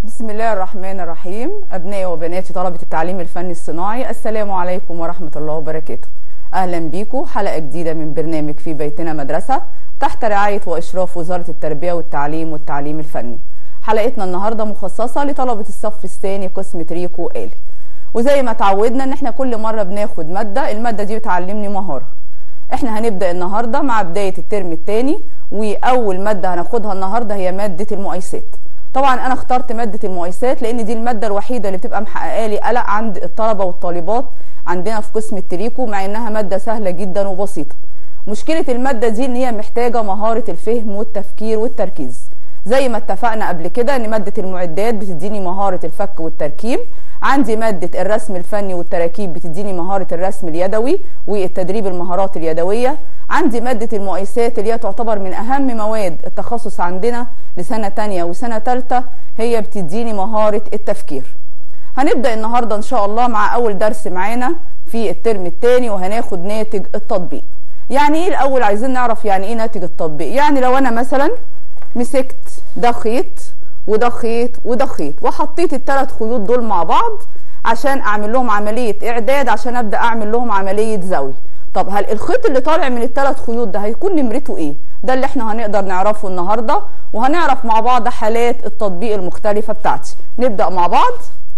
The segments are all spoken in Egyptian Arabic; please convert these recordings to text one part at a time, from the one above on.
بسم الله الرحمن الرحيم أبنائي وبناتي طلبة التعليم الفني الصناعي السلام عليكم ورحمة الله وبركاته أهلا بيكم حلقة جديدة من برنامج في بيتنا مدرسة تحت رعاية وإشراف وزارة التربية والتعليم والتعليم الفني حلقتنا النهاردة مخصصة لطلبة الصف الثاني قسم تريكو آلي وزي ما تعودنا ان احنا كل مرة بناخد مادة المادة دي بتعلمني مهارة احنا هنبدأ النهاردة مع بداية الترم الثاني وأول مادة هناخدها النهاردة هي مادة المقايسات طبعا انا اخترت ماده المقايسات لان دي الماده الوحيده اللي بتبقى محققه لي قلق عند الطلبه والطالبات عندنا في قسم التريكو مع انها ماده سهله جدا وبسيطه مشكله الماده دي ان هي محتاجه مهاره الفهم والتفكير والتركيز زي ما اتفقنا قبل كده ان ماده المعدات بتديني مهاره الفك والتركيب عندي مادة الرسم الفني والتراكيب بتديني مهارة الرسم اليدوي والتدريب المهارات اليدوية عندي مادة المقايسات اللي هي تعتبر من أهم مواد التخصص عندنا لسنة تانية وسنة تالتة هي بتديني مهارة التفكير هنبدأ النهاردة إن شاء الله مع أول درس معانا في الترم التاني وهناخد ناتج التطبيق يعني إيه الأول عايزين نعرف يعني إيه ناتج التطبيق يعني لو أنا مثلا مسكت ده خيط وده خيط وده خيط وحطيت الثلاث خيوط دول مع بعض عشان اعمل لهم عمليه اعداد عشان ابدا اعمل لهم عمليه زاويه طب هل الخيط اللي طالع من الثلاث خيوط ده هيكون نمرته ايه ده اللي احنا هنقدر نعرفه النهارده وهنعرف مع بعض حالات التطبيق المختلفه بتاعتي نبدا مع بعض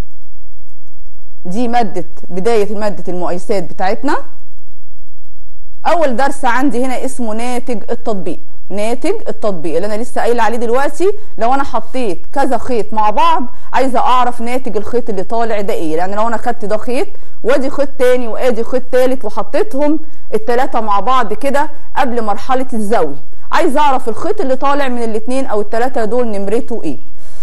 دي ماده بدايه ماده المقايسات بتاعتنا اول درس عندي هنا اسمه ناتج التطبيق ناتج التطبيق اللي انا لسه قايله عليه دلوقتي لو انا حطيت كذا خيط مع بعض عايزه اعرف ناتج الخيط اللي طالع ده ايه يعني لو انا خدت ده خيط وادي خيط تاني وادي خيط تالت وحطيتهم التلاته مع بعض كده قبل مرحله الزاويه عايزه اعرف الخيط اللي طالع من الاتنين او التلاته دول نمرته ايه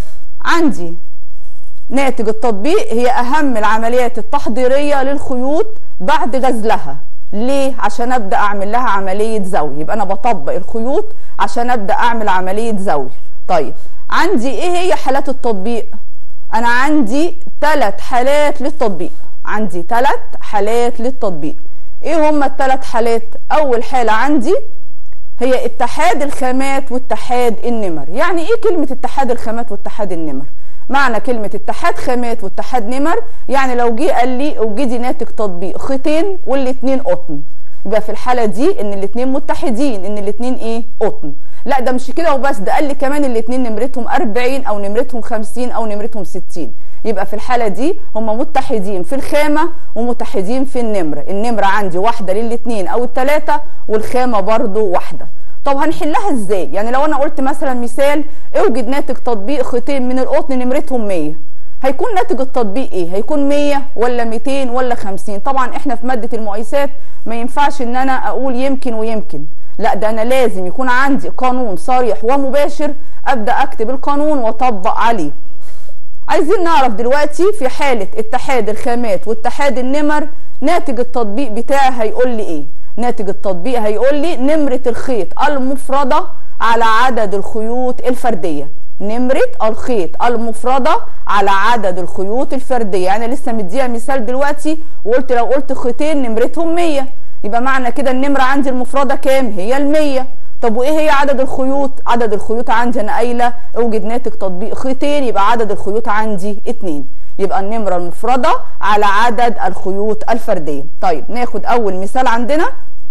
عندي ناتج التطبيق هي اهم العمليات التحضيريه للخيوط بعد غزلها ليه عشان ابدا اعمل لها عمليه زاويه يبقى انا بطبق الخيوط عشان ابدا اعمل عمليه زاويه طيب عندي ايه هي حالات التطبيق انا عندي ثلاث حالات للتطبيق عندي ثلاث حالات للتطبيق ايه هما الثلاث حالات اول حاله عندي هي اتحاد الخامات واتحاد النمر يعني ايه كلمه اتحاد الخامات واتحاد النمر معنى كلمة اتحاد خامات واتحاد نمر يعني لو جه قال لي اوجدي ناتج تطبيق خيطين والاتنين قطن يبقى في الحالة دي ان الاتنين متحدين ان الاتنين ايه قطن لا ده مش كده وبس ده قال لي كمان الاتنين نمرتهم 40 او نمرتهم 50 او نمرتهم 60 يبقى في الحالة دي هم متحدين في الخامة ومتحدين في النمرة النمرة عندي واحدة للاتنين او التلاتة والخامة برضو واحدة طب هنحلها ازاي يعني لو انا قلت مثلا مثال اوجد ناتج تطبيق خيطين من القطن نمرتهم 100 هيكون ناتج التطبيق ايه هيكون 100 ولا 200 ولا 50 طبعا احنا في ماده المقايسات ما ينفعش ان انا اقول يمكن ويمكن لا ده انا لازم يكون عندي قانون صريح ومباشر ابدا اكتب القانون واطبق عليه عايزين نعرف دلوقتي في حاله اتحاد الخامات واتحاد النمر ناتج التطبيق بتاعي هيقول لي ايه ناتج التطبيق هيقول لي نمرة الخيط المفردة على عدد الخيوط الفردية نمرة الخيط المفردة على عدد الخيوط الفردية يعني لسه مديها مثال دلوقتي وقلت لو قلت خيطين نمرتهم 100 يبقى معنى كده النمرة عندي المفردة كام هي المية طب وايه هي عدد الخيوط عدد الخيوط عندي انا قايله اوجد ناتج تطبيق خيطين يبقى عدد الخيوط عندي اتنين يبقى النمرة المفردة على عدد الخيوط الفردية طيب ناخد أول مثال عندنا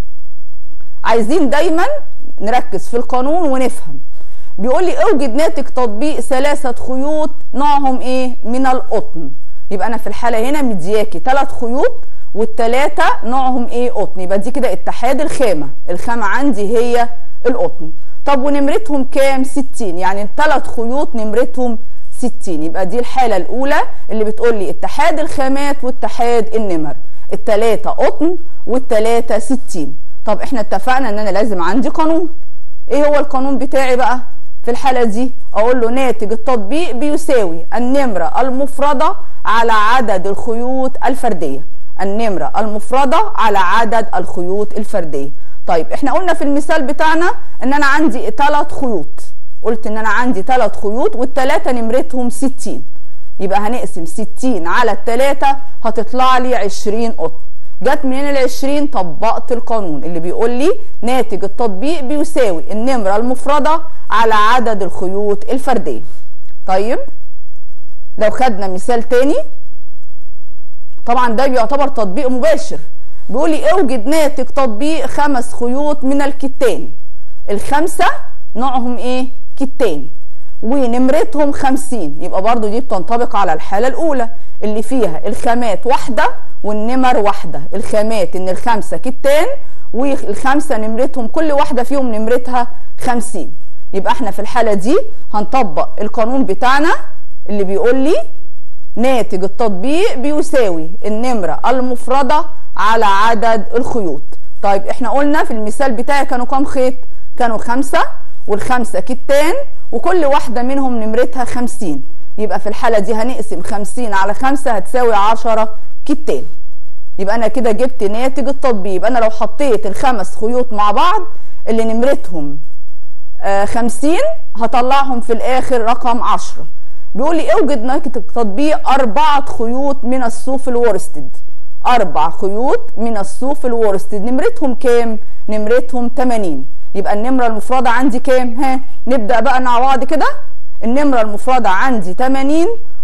عايزين دايما نركز في القانون ونفهم بيقول لي اوجد ناتج تطبيق ثلاثة خيوط نوعهم ايه من القطن يبقى انا في الحالة هنا مدياكي ثلاث خيوط والثلاثة نوعهم ايه قطن يبقى دي كده اتحاد الخامة الخامة عندي هي القطن طب ونمرتهم كام 60 يعني الثلاث خيوط نمرتهم 60 يبقى دي الحالة الأولى اللي بتقول لي اتحاد الخامات واتحاد النمر التلاتة قطن والتلاتة 60 طب احنا اتفقنا ان انا لازم عندي قانون ايه هو القانون بتاعي بقى في الحالة دي اقول له ناتج التطبيق بيساوي النمرة المفردة على عدد الخيوط الفردية النمرة المفردة على عدد الخيوط الفردية طيب احنا قلنا في المثال بتاعنا ان انا عندي ثلاث خيوط قلت ان انا عندي ثلاث خيوط والثلاثه نمرتهم 60 يبقى هنقسم 60 على الثلاثه هتطلع لي 20 قطن جت منين ال 20 طبقت القانون اللي بيقول لي ناتج التطبيق بيساوي النمره المفرده على عدد الخيوط الفرديه طيب لو خدنا مثال تاني طبعا ده بيعتبر تطبيق مباشر بيقول لي اوجد ناتج تطبيق خمس خيوط من الكتان الخمسه نوعهم ايه كتان ونمرتهم خمسين يبقى برضو دي بتنطبق على الحالة الأولى اللي فيها الخامات واحدة والنمر واحدة الخامات إن الخمسة كتان والخمسة نمرتهم كل واحدة فيهم نمرتها خمسين يبقى احنا في الحالة دي هنطبق القانون بتاعنا اللي بيقول لي ناتج التطبيق بيساوي النمرة المفردة على عدد الخيوط طيب احنا قلنا في المثال بتاعي كانوا كام خيط كانوا خمسة والخمسة كتان وكل واحدة منهم نمرتها خمسين يبقى في الحالة دي هنقسم خمسين على خمسة هتساوي عشرة كتان يبقى أنا كده جبت ناتج التطبيق يبقى أنا لو حطيت الخمس خيوط مع بعض اللي نمرتهم آه خمسين هطلعهم في الآخر رقم عشرة بيقول لي اوجد ناتج التطبيق أربعة خيوط من الصوف الورستد أربع خيوط من الصوف الورستد نمرتهم كام؟ نمرتهم 80 يبقى النمرة المفردة عندي كام؟ ها نبدأ بقى مع بعض كده النمرة المفردة عندي 80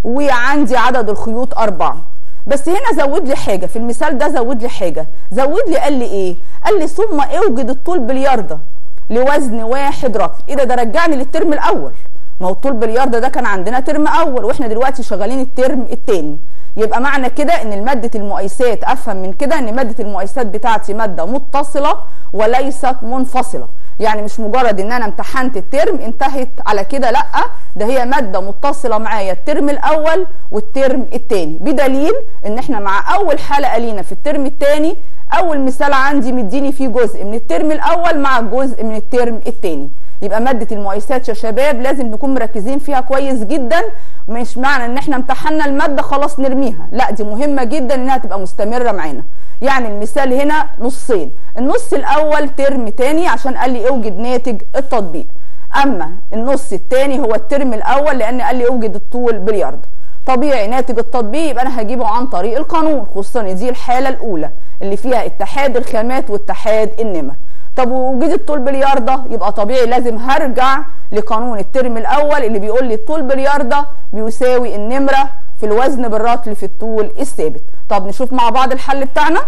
وعندي عدد الخيوط أربعة بس هنا زود لي حاجة في المثال ده زود لي حاجة زود لي قال لي إيه؟ قال لي ثم اوجد الطول بلياردة لوزن واحد رطل إيه ده ده رجعني للترم الأول ما هو الطول بلياردة ده كان عندنا ترم أول وإحنا دلوقتي شغالين الترم التاني يبقى معنى كده ان ماده المقايسات افهم من كده ان ماده المقايسات بتاعتي ماده متصله وليست منفصله يعني مش مجرد ان انا امتحنت الترم انتهت على كده لا ده هي ماده متصله معايا الترم الاول والترم الثاني بدليل ان احنا مع اول حلقه لينا في الترم الثاني اول مثال عندي مديني فيه جزء من الترم الاول مع جزء من الترم الثاني يبقى ماده المقايسات يا شباب لازم نكون مركزين فيها كويس جدا مش معنى ان احنا امتحنا الماده خلاص نرميها لا دي مهمه جدا انها تبقى مستمره معانا يعني المثال هنا نصين النص الاول ترم تاني عشان قال لي اوجد ناتج التطبيق اما النص التاني هو الترم الاول لان قال لي اوجد الطول بليارد طبيعي ناتج التطبيق يبقى انا هجيبه عن طريق القانون خصوصا دي الحاله الاولى اللي فيها اتحاد الخامات واتحاد النمر طب وجود الطول بلياردة يبقى طبيعي لازم هرجع لقانون الترم الاول اللي بيقول لي الطول بلياردة بيساوي النمرة في الوزن بالرطل في الطول الثابت طب نشوف مع بعض الحل بتاعنا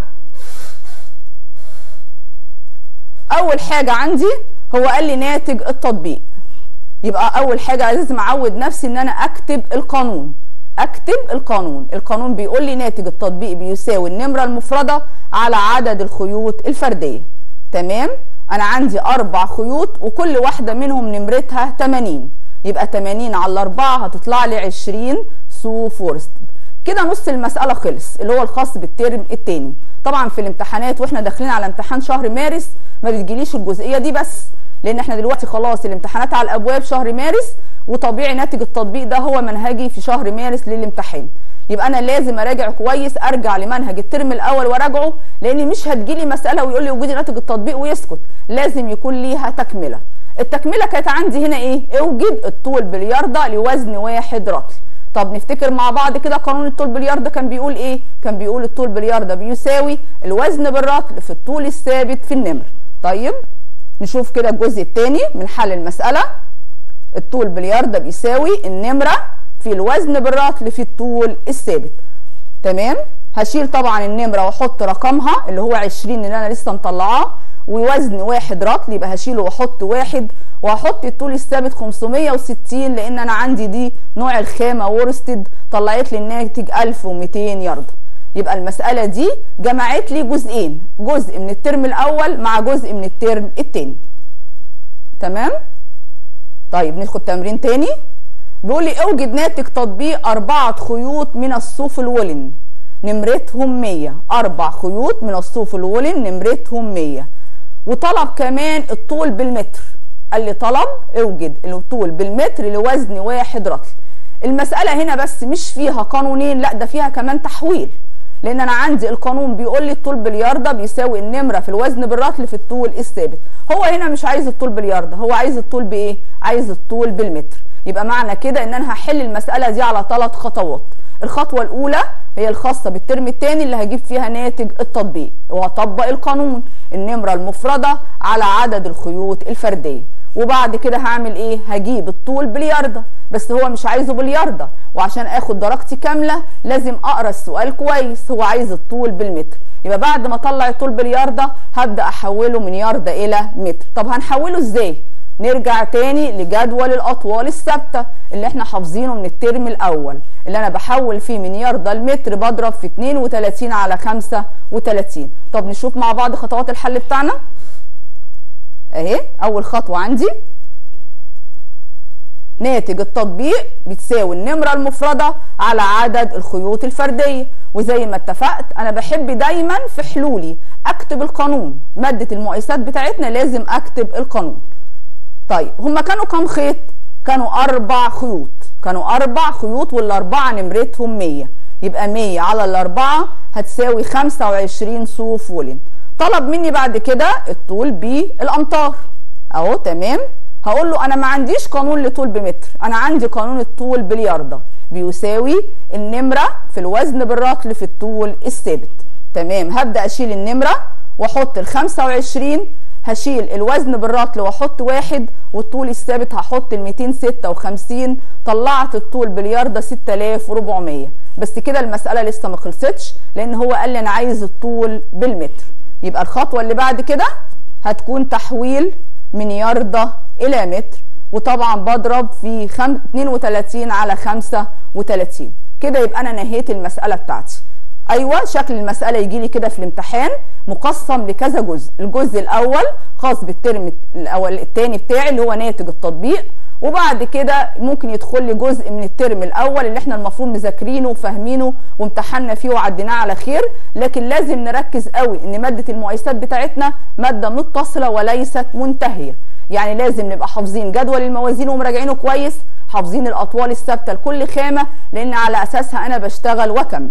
اول حاجة عندي هو قال لي ناتج التطبيق يبقى اول حاجة لازم اعود نفسي ان انا اكتب القانون اكتب القانون القانون بيقول لي ناتج التطبيق بيساوي النمرة المفردة على عدد الخيوط الفردية تمام انا عندي اربع خيوط وكل واحده منهم نمرتها 80 يبقى 80 على 4 هتطلع لي 20 صوف ورستد كده نص المساله خلص اللي هو الخاص بالترم الثاني طبعا في الامتحانات واحنا داخلين على امتحان شهر مارس ما بتجيليش الجزئيه دي بس لان احنا دلوقتي خلاص الامتحانات على الابواب شهر مارس وطبيعي ناتج التطبيق ده هو منهجي في شهر مارس للامتحان يبقى انا لازم اراجع كويس ارجع لمنهج الترم الاول وراجعه لان مش هتجيلي مساله ويقول لي وجودي ناتج التطبيق ويسكت لازم يكون ليها تكمله التكمله كانت عندي هنا ايه اوجد الطول بلياردة لوزن واحد رطل طب نفتكر مع بعض كده قانون الطول بلياردة كان بيقول ايه كان بيقول الطول بلياردة بيساوي الوزن بالرطل في الطول الثابت في النمر طيب نشوف كده الجزء الثاني من حل المساله الطول بلياردة بيساوي النمره في الوزن بالرطل في الطول الثابت تمام هشيل طبعا النمره واحط رقمها اللي هو 20 اللي انا لسه مطلعاه ووزن واحد رطل يبقى هشيله واحط واحد وهحط الطول الثابت 560 لان انا عندي دي نوع الخامه ورستد طلعت لي الناتج 1200 ياردة يبقى المساله دي جمعت لي جزئين جزء من الترم الاول مع جزء من الترم الثاني تمام طيب ندخل تمرين تاني بيقول لي اوجد ناتج تطبيق أربعة خيوط من الصوف الولن نمرتهم 100 أربع خيوط من الصوف الولن نمرتهم 100 وطلب كمان الطول بالمتر قال لي طلب اوجد الطول بالمتر لوزن واحد رطل المسألة هنا بس مش فيها قانونين لا ده فيها كمان تحويل لان انا عندي القانون بيقول لي الطول بالياردة بيساوي النمرة في الوزن بالرطل في الطول الثابت هو هنا مش عايز الطول بالياردة هو عايز الطول بايه عايز الطول بالمتر يبقى معنى كده ان انا هحل المساله دي على ثلاث خطوات الخطوه الاولى هي الخاصه بالترم الثاني اللي هجيب فيها ناتج التطبيق وهطبق القانون النمره المفرده على عدد الخيوط الفرديه وبعد كده هعمل ايه هجيب الطول بالياردة بس هو مش عايزه بالياردة وعشان اخد درجتي كاملة لازم اقرا السؤال كويس هو عايز الطول بالمتر يبقى بعد ما اطلع الطول بالياردة هبدأ احوله من ياردة الى متر طب هنحوله ازاي نرجع تاني لجدول الاطوال الثابته اللي احنا حافظينه من الترم الاول اللي انا بحول فيه من ياردة المتر بضرب في 32 على 35 طب نشوف مع بعض خطوات الحل بتاعنا اهي اول خطوه عندي ناتج التطبيق بتساوي النمره المفرده على عدد الخيوط الفرديه وزي ما اتفقت انا بحب دايما في حلولي اكتب القانون ماده المقايسات بتاعتنا لازم اكتب القانون طيب هما كانوا كام خيط كانوا اربع خيوط كانوا اربع خيوط والاربعه نمرتهم 100 يبقى 100 على الاربعه هتساوي 25 صوف ولن طلب مني بعد كده الطول بالامتار اهو تمام هقول له انا ما عنديش قانون لطول بمتر انا عندي قانون الطول بالياردة بيساوي النمرة في الوزن بالرطل في الطول الثابت تمام هبدأ اشيل النمرة واحط ال 25 هشيل الوزن بالرطل واحط واحد والطول الثابت هحط ال 256 طلعت الطول بالياردة 6400 بس كده المسألة لسه ما خلصتش لان هو قال لي انا عايز الطول بالمتر يبقى الخطوة اللي بعد كده هتكون تحويل من ياردة الى متر وطبعا بضرب في خم... 32 على 35 كده يبقى انا نهيت المسألة بتاعتي ايوه شكل المساله يجي لي كده في الامتحان مقسم لكذا جزء الجزء الاول خاص بالترم الاول الثاني بتاعي اللي هو ناتج التطبيق وبعد كده ممكن يدخل لي جزء من الترم الاول اللي احنا المفروض مذاكرينه وفاهمينه وامتحنا فيه وعديناه على خير لكن لازم نركز قوي ان ماده المقايسات بتاعتنا ماده متصله وليست منتهيه يعني لازم نبقى حافظين جدول الموازين ومراجعينه كويس حافظين الاطوال الثابته لكل خامه لان على اساسها انا بشتغل واكمل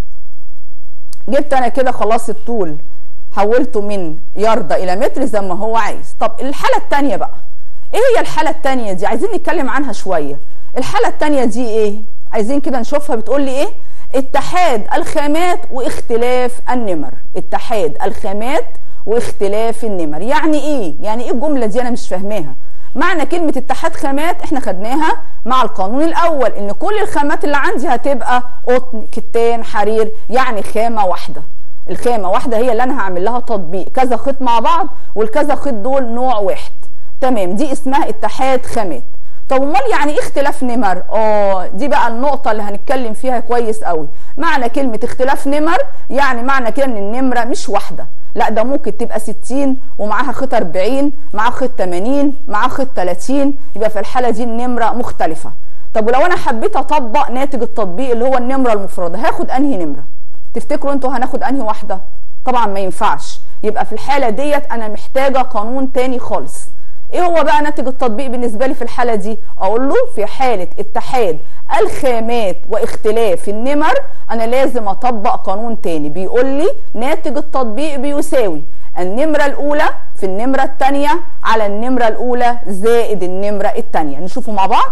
جبت انا كده خلاص الطول حولته من ياردة الى متر زي ما هو عايز طب الحالة التانية بقى ايه هي الحالة التانية دي عايزين نتكلم عنها شوية الحالة التانية دي ايه عايزين كده نشوفها بتقول لي ايه اتحاد الخامات واختلاف النمر اتحاد الخامات واختلاف النمر يعني ايه يعني ايه الجملة دي انا مش فاهماها معنى كلمة اتحاد خامات احنا خدناها مع القانون الاول ان كل الخامات اللي عندي هتبقى قطن كتان حرير يعني خامة واحدة الخامة واحدة هي اللي انا هعمل لها تطبيق كذا خيط مع بعض والكذا خيط دول نوع واحد تمام دي اسمها اتحاد خامات طب امال يعني ايه اختلاف نمر اه دي بقى النقطه اللي هنتكلم فيها كويس قوي معنى كلمه اختلاف نمر يعني معنى كده ان النمره مش واحده لا ده ممكن تبقى 60 ومعاها خيط 40 معاها خيط 80 معاها خيط 30 يبقى في الحاله دي النمره مختلفه طب ولو انا حبيت اطبق ناتج التطبيق اللي هو النمره المفرده هاخد انهي نمره تفتكروا انتوا هناخد انهي واحده طبعا ما ينفعش يبقى في الحاله ديت انا محتاجه قانون تاني خالص ايه هو بقى ناتج التطبيق بالنسبه لي في الحاله دي اقول له في حاله اتحاد الخامات واختلاف النمر انا لازم اطبق قانون تاني بيقول لي ناتج التطبيق بيساوي النمرة الأولى في النمرة الثانية على النمرة الأولى زائد النمرة الثانية نشوفه مع بعض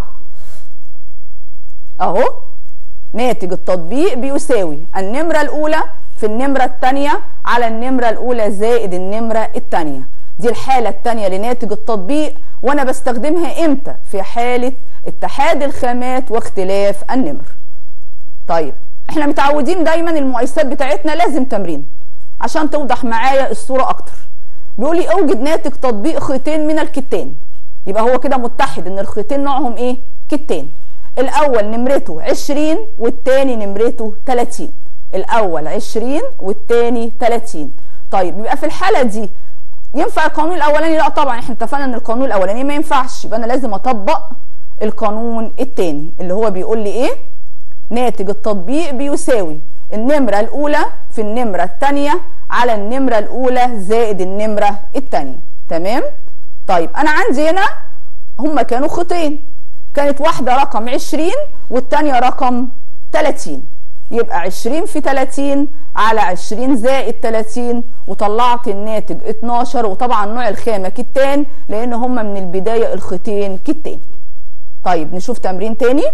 أهو ناتج التطبيق بيساوي النمرة الأولى في النمرة الثانية على النمرة الأولى زائد النمرة الثانية دي الحالة الثانية لناتج التطبيق وأنا بستخدمها إمتى في حالة اتحاد الخامات واختلاف النمر طيب احنا متعودين دايما المقايسات بتاعتنا لازم تمرين عشان توضح معايا الصورة أكتر بيقول لي اوجد ناتج تطبيق خيطين من الكتان يبقى هو كده متحد ان الخيطين نوعهم ايه كتان الاول نمرته 20 والتاني نمرته 30 الاول 20 والتاني 30 طيب يبقى في الحاله دي ينفع القانون الاولاني لا طبعا احنا اتفقنا ان القانون الاولاني ما ينفعش يبقى انا لازم اطبق القانون التاني اللي هو بيقول لي ايه ناتج التطبيق بيساوي النمره الاولى في النمره الثانيه على النمره الاولى زائد النمره الثانيه تمام طيب انا عندي هنا هما كانوا خيطين كانت واحدة رقم 20 والتانية رقم 30 يبقى 20 في 30 على 20 زائد 30 وطلعت الناتج 12 وطبعا نوع الخامة كتان لان هما من البداية الخيطين كتان طيب نشوف تمرين تاني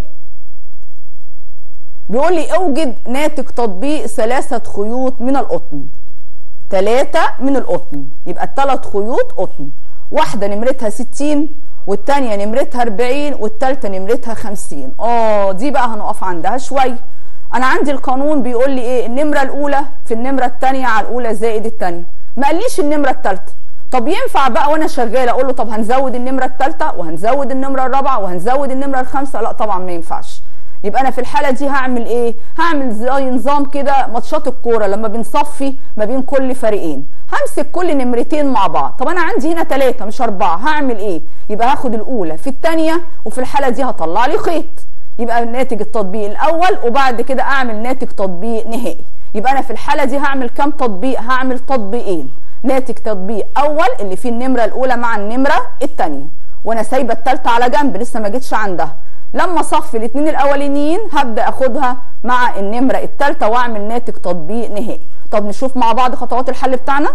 بيقول لي اوجد ناتج تطبيق ثلاثة خيوط من القطن ثلاثة من القطن يبقى الثلاث خيوط قطن واحده نمرتها 60 والتانية نمرتها 40 والتالتة نمرتها 50 اه دي بقى هنقف عندها شويه انا عندي القانون بيقول لي ايه النمره الاولى في النمره الثانيه على الاولى زائد الثانيه ما قاليش النمره الثالثه طب ينفع بقى وانا شغاله اقول له طب هنزود النمره الثالثه وهنزود النمره الرابعه وهنزود النمره الخامسه لا طبعا ما ينفعش يبقى انا في الحاله دي هعمل ايه هعمل زي نظام كده ماتشات الكوره لما بنصفي ما بين كل فريقين همسك كل نمرتين مع بعض طب انا عندي هنا ثلاثه مش اربعه هعمل ايه يبقى هاخد الاولى في الثانيه وفي الحاله دي هطلع لي خيط يبقى ناتج التطبيق الاول وبعد كده اعمل ناتج تطبيق نهائي يبقى انا في الحاله دي هعمل كام تطبيق هعمل تطبيقين ناتج تطبيق اول اللي فيه النمره الاولى مع النمره الثانيه وانا سايبه الثالثه على جنب لسه ما جيتش عندها لما اصفي الاثنين الاولانيين هبدا اخدها مع النمره الثالثه واعمل ناتج تطبيق نهائي طب نشوف مع بعض خطوات الحل بتاعنا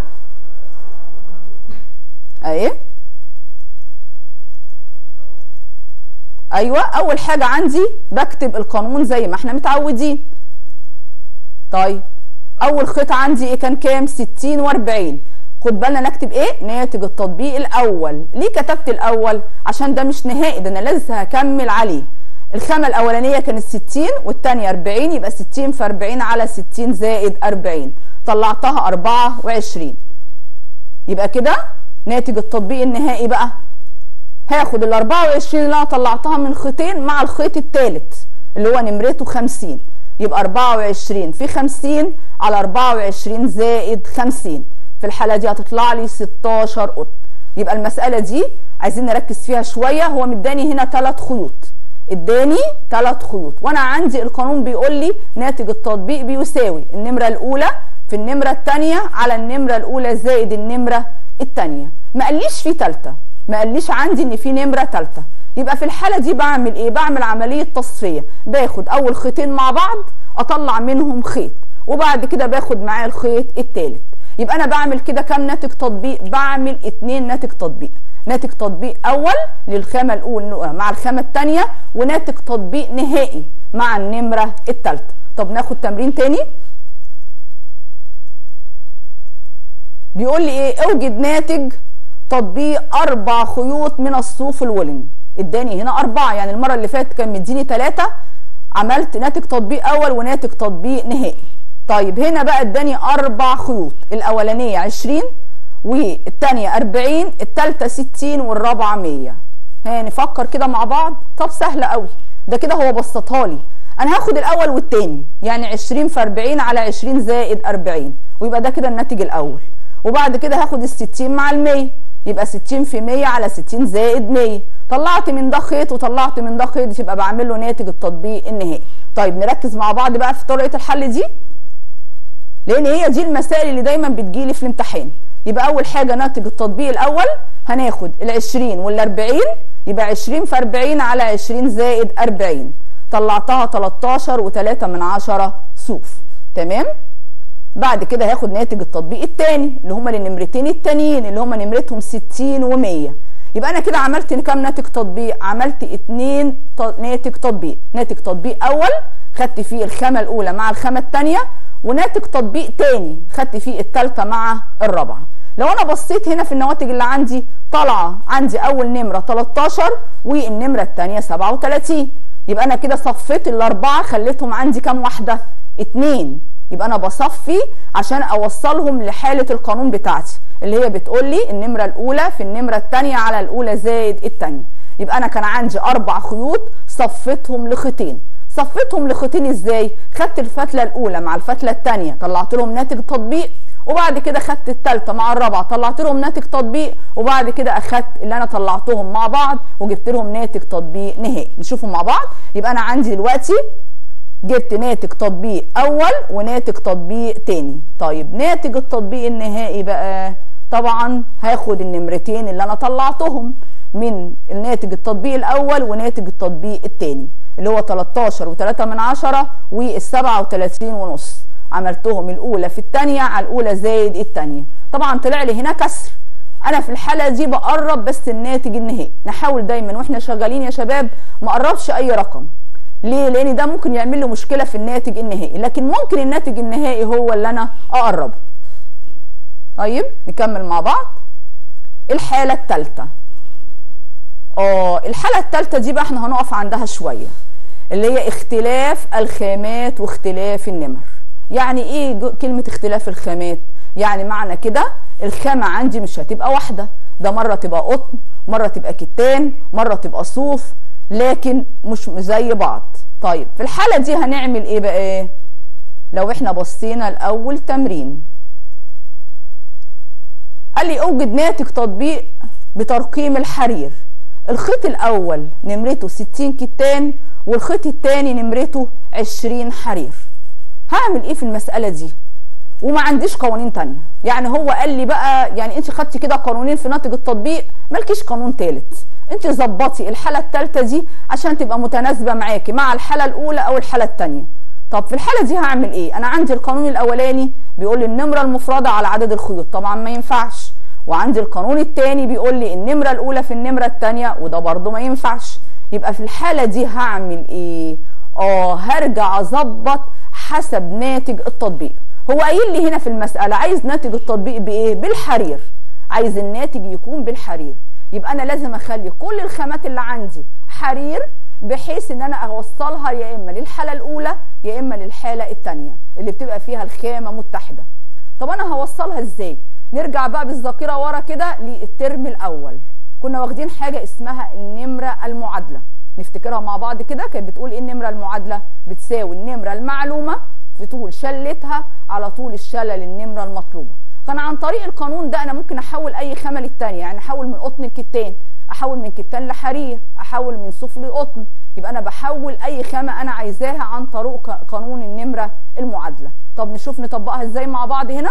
اهي ايوه اول حاجه عندي بكتب القانون زي ما احنا متعودين طيب اول خيط عندي ايه كان كام 60 و40 خد بالنا نكتب ايه ناتج التطبيق الاول ليه كتبت الاول عشان ده مش نهائي ده انا لسه هكمل عليه الخامه الاولانيه كانت 60 والثانيه 40 يبقى 60 في 40 على 60 زائد 40 طلعتها 24 يبقى كده ناتج التطبيق النهائي بقى هاخد ال 24 اللي انا طلعتها من خيطين مع الخيط الثالث اللي هو نمرته 50 يبقى 24 في 50 على 24 زائد 50 في الحاله دي هتطلع لي 16 قطن يبقى المساله دي عايزين نركز فيها شويه هو مداني هنا ثلاث خيوط اداني ثلاث خيوط وانا عندي القانون بيقول لي ناتج التطبيق بيساوي النمره الاولى في النمره الثانيه على النمره الاولى زائد النمره الثانيه ما قاليش في ثالثه ما قاليش عندي ان في نمره ثالثه يبقى في الحاله دي بعمل ايه بعمل عمليه تصفيه باخد اول خيطين مع بعض اطلع منهم خيط وبعد كده باخد معاه الخيط الثالث يبقى انا بعمل كده كام ناتج تطبيق بعمل اتنين ناتج تطبيق ناتج تطبيق اول للخامه الاولى مع الخامه الثانيه وناتج تطبيق نهائي مع النمره الثالثه طب ناخد تمرين تاني بيقول لي ايه اوجد ناتج تطبيق اربع خيوط من الصوف الولن اداني هنا اربعه يعني المره اللي فاتت كان مديني ثلاثه عملت ناتج تطبيق اول وناتج تطبيق نهائي طيب هنا بقى اداني اربع خيوط الاولانيه 20 والثانيه 40 الثالثه 60 والرابعه 100 ها نفكر كده مع بعض طب سهله قوي ده كده هو بسطها لي انا هاخد الاول والثاني يعني 20 في 40 على 20 زائد 40 ويبقى ده كده الناتج الاول وبعد كده هاخد ال 60 مع ال 100 يبقى 60 في 100 على 60 زائد 100 طلعت من ده خيط وطلعت من ده خيط يبقى بعمل له ناتج التطبيق النهائي طيب نركز مع بعض بقى في طريقه الحل دي لان هي دي المسائل اللي دايما بتجيلي في الامتحان يبقى اول حاجه ناتج التطبيق الاول هناخد ال 20 وال 40 يبقى 20 في 40 على 20 زائد 40 طلعتها 13 و3 من 10 صوف تمام بعد كده هاخد ناتج التطبيق الثاني اللي هما النمرتين التانيين اللي هما نمرتهم 60 و100 يبقى انا كده عملت كام ناتج تطبيق عملت اتنين ناتج تطبيق ناتج تطبيق اول خدت فيه الخامه الاولى مع الخامه الثانيه وناتج تطبيق تاني خدت فيه الثالثه مع الرابعه لو انا بصيت هنا في النواتج اللي عندي طالعه عندي اول نمره 13 والنمره الثانيه 37 يبقى انا كده صفيت الاربعه خليتهم عندي كام واحده اتنين يبقى انا بصفي عشان اوصلهم لحاله القانون بتاعتي اللي هي بتقول لي النمره الاولى في النمره الثانيه على الاولى زائد الثانيه يبقى انا كان عندي اربع خيوط صفيتهم لخيطين صفيتهم لخيطين ازاي خدت الفتله الاولى مع الفتله الثانيه طلعت لهم ناتج تطبيق وبعد كده خدت الثالثه مع الرابعه طلعت لهم ناتج تطبيق وبعد كده اخدت اللي انا طلعتهم مع بعض وجبت لهم ناتج تطبيق نهائي نشوفهم مع بعض يبقى انا عندي دلوقتي جبت ناتج تطبيق اول وناتج تطبيق تاني طيب ناتج التطبيق النهائي بقى طبعا هاخد النمرتين اللي انا طلعتهم من الناتج التطبيق الاول وناتج التطبيق الثاني اللي هو 13 و3 من 10 وال 37 ونص عملتهم الاولى في الثانيه على الاولى زائد الثانيه طبعا طلع لي هنا كسر انا في الحاله دي بقرب بس الناتج النهائي نحاول دايما واحنا شغالين يا شباب ما اقربش اي رقم ليه لان ده ممكن يعمل له مشكله في الناتج النهائي لكن ممكن الناتج النهائي هو اللي انا اقربه طيب نكمل مع بعض الحالة الثالثة اه الحالة الثالثة دي بقى احنا هنقف عندها شوية اللي هي اختلاف الخامات واختلاف النمر يعني ايه كلمة اختلاف الخامات يعني معنى كده الخامة عندي مش هتبقى واحدة ده مرة تبقى قطن مرة تبقى كتان مرة تبقى صوف لكن مش زي بعض طيب في الحالة دي هنعمل ايه بقى لو احنا بصينا الاول تمرين قال لي اوجد ناتج تطبيق بترقيم الحرير الخيط الاول نمرته 60 كتان والخيط الثاني نمرته 20 حرير هعمل ايه في المساله دي وما عنديش قوانين تانية يعني هو قال لي بقى يعني انت خدتي كده قانونين في ناتج التطبيق مالكيش قانون ثالث انت ظبطي الحاله الثالثه دي عشان تبقى متناسبه معاكي مع الحاله الاولى او الحاله الثانيه طب في الحاله دي هعمل ايه انا عندي القانون الاولاني بيقول لي النمره المفرده على عدد الخيوط طبعا ما ينفعش وعندي القانون الثاني بيقول لي النمره الاولى في النمره الثانيه وده برضو ما ينفعش يبقى في الحاله دي هعمل ايه اه هرجع اظبط حسب ناتج التطبيق هو قايل لي هنا في المساله عايز ناتج التطبيق بايه بالحرير عايز الناتج يكون بالحرير يبقى انا لازم اخلي كل الخامات اللي عندي حرير بحيث ان انا اوصلها يا اما للحاله الاولى يا اما للحاله الثانيه اللي بتبقى فيها الخامه متحده طب انا هوصلها ازاي نرجع بقى بالذاكره ورا كده للترم الاول كنا واخدين حاجه اسمها النمره المعادله نفتكرها مع بعض كده كانت بتقول ايه النمره المعادله بتساوي النمره المعلومه في طول شلتها على طول الشله للنمره المطلوبه كان عن طريق القانون ده انا ممكن احول اي خامه للتانيه يعني احول من قطن لكتان احول من كتان لحرير احول من صوف لقطن يبقى انا بحول اي خامه انا عايزاها عن طريق قانون النمره المعادله طب نشوف نطبقها ازاي مع بعض هنا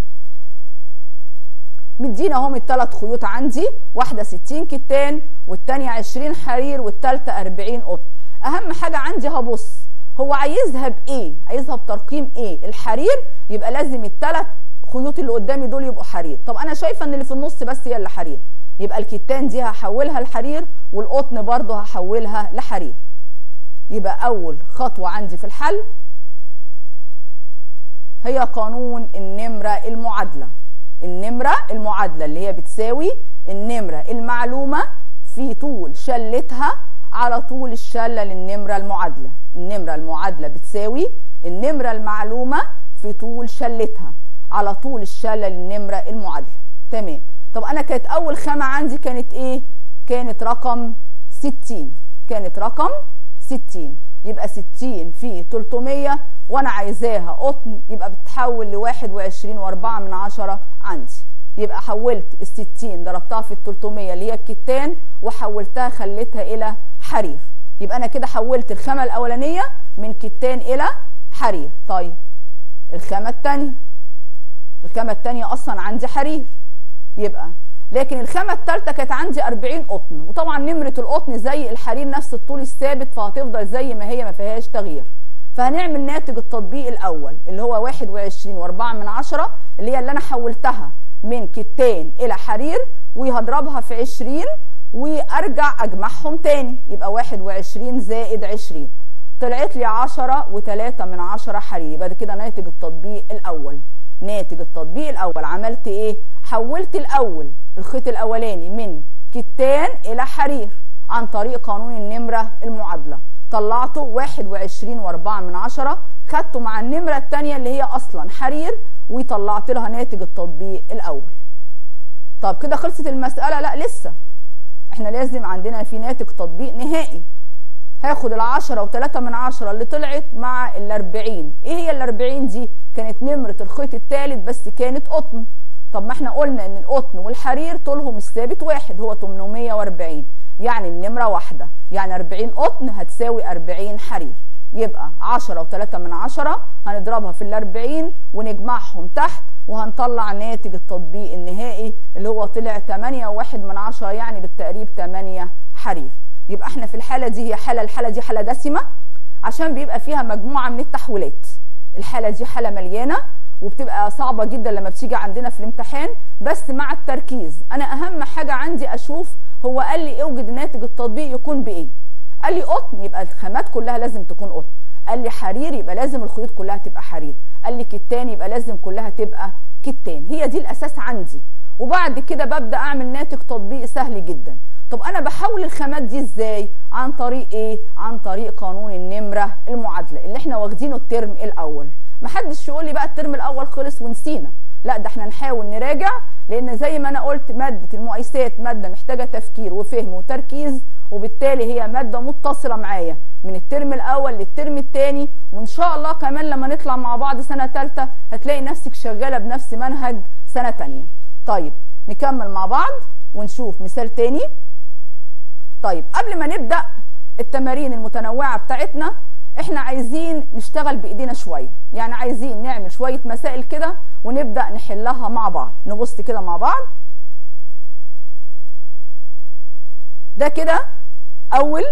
مدينا اهم الثلاث خيوط عندي واحده 60 كتان والثانيه 20 حرير والثالثه 40 قطن اهم حاجه عندي هبص هو عايزها بايه عايزها بترقيم ايه الحرير يبقى لازم الثلاث خيوط اللي قدامي دول يبقوا حرير طب انا شايفه ان اللي في النص بس هي اللي حرير يبقى الكتان دي هحولها لحرير والقطن برضه هحولها لحرير يبقى اول خطوه عندي في الحل هي قانون النمره المعادله النمره المعادله اللي هي بتساوي النمره المعلومه في طول شلتها على طول الشله للنمره المعادله النمره المعادله بتساوي النمره المعلومه في طول شلتها على طول الشله للنمره المعادله تمام طب انا كانت اول خامه عندي كانت ايه كانت رقم 60 كانت رقم 60 يبقى 60 في 300 وانا عايزاها قطن يبقى بتتحول ل 21 و4 من عشرة عندي يبقى حولت ال 60 ضربتها في ال 300 اللي هي الكتان وحولتها خليتها الى حرير يبقى انا كده حولت الخامه الاولانيه من كتان الى حرير طيب الخامه الثانيه الخامه الثانيه اصلا عندي حرير يبقى لكن الخامه الثالثه كانت عندي 40 قطن وطبعا نمره القطن زي الحرير نفس الطول الثابت فهتفضل زي ما هي ما فيهاش تغيير فهنعمل ناتج التطبيق الاول اللي هو 21 و4 من عشرة اللي هي اللي انا حولتها من كتان الى حرير وهضربها في 20 وارجع اجمعهم تاني يبقى 21 زائد 20 طلعت لي 10 و3 من عشرة حرير يبقى ده كده ناتج التطبيق الاول ناتج التطبيق الاول عملت ايه حولت الاول الخيط الاولاني من كتان الى حرير عن طريق قانون النمره المعادله طلعته 21 و4 من عشرة خدته مع النمره الثانيه اللي هي اصلا حرير وطلعت لها ناتج التطبيق الاول طب كده خلصت المساله لا لسه احنا لازم عندنا في ناتج تطبيق نهائي هاخد العشرة وتلاتة من عشرة اللي طلعت مع الاربعين ايه هي الاربعين دي كانت نمرة الخيط التالت بس كانت قطن طب ما احنا قلنا ان القطن والحرير طولهم الثابت واحد هو 840 يعني النمرة واحدة يعني 40 قطن هتساوي 40 حرير يبقى 10 و3 من عشرة هنضربها في الاربعين ونجمعهم تحت وهنطلع ناتج التطبيق النهائي اللي هو طلع 8 وواحد من عشرة يعني بالتقريب 8 حرير يبقى احنا في الحالة دي هي حالة الحالة دي حالة دسمة عشان بيبقى فيها مجموعة من التحويلات الحالة دي حالة مليانة وبتبقى صعبة جدا لما بتيجي عندنا في الامتحان بس مع التركيز انا اهم حاجة عندي اشوف هو قال لي اوجد ناتج التطبيق يكون بايه قال لي قطن يبقى الخامات كلها لازم تكون قطن قال لي حرير يبقى لازم الخيوط كلها تبقى حرير قال لي كتان يبقى لازم كلها تبقى كتان هي دي الاساس عندي وبعد كده ببدا اعمل ناتج تطبيق سهل جدا طب انا بحول الخامات دي ازاي عن طريق ايه عن طريق قانون النمره المعادله اللي احنا واخدينه الترم الاول محدش يقول لي بقى الترم الاول خلص ونسينا لا ده احنا نحاول نراجع لان زي ما انا قلت ماده المقايسات ماده محتاجه تفكير وفهم وتركيز وبالتالي هي ماده متصله معايا من الترم الاول للترم الثاني وان شاء الله كمان لما نطلع مع بعض سنه ثالثه هتلاقي نفسك شغاله بنفس منهج سنه ثانيه طيب نكمل مع بعض ونشوف مثال تاني طيب قبل ما نبدا التمارين المتنوعه بتاعتنا احنا عايزين نشتغل بايدينا شويه يعني عايزين نعمل شويه مسائل كده ونبدا نحلها مع بعض نبص كده مع بعض ده كده اول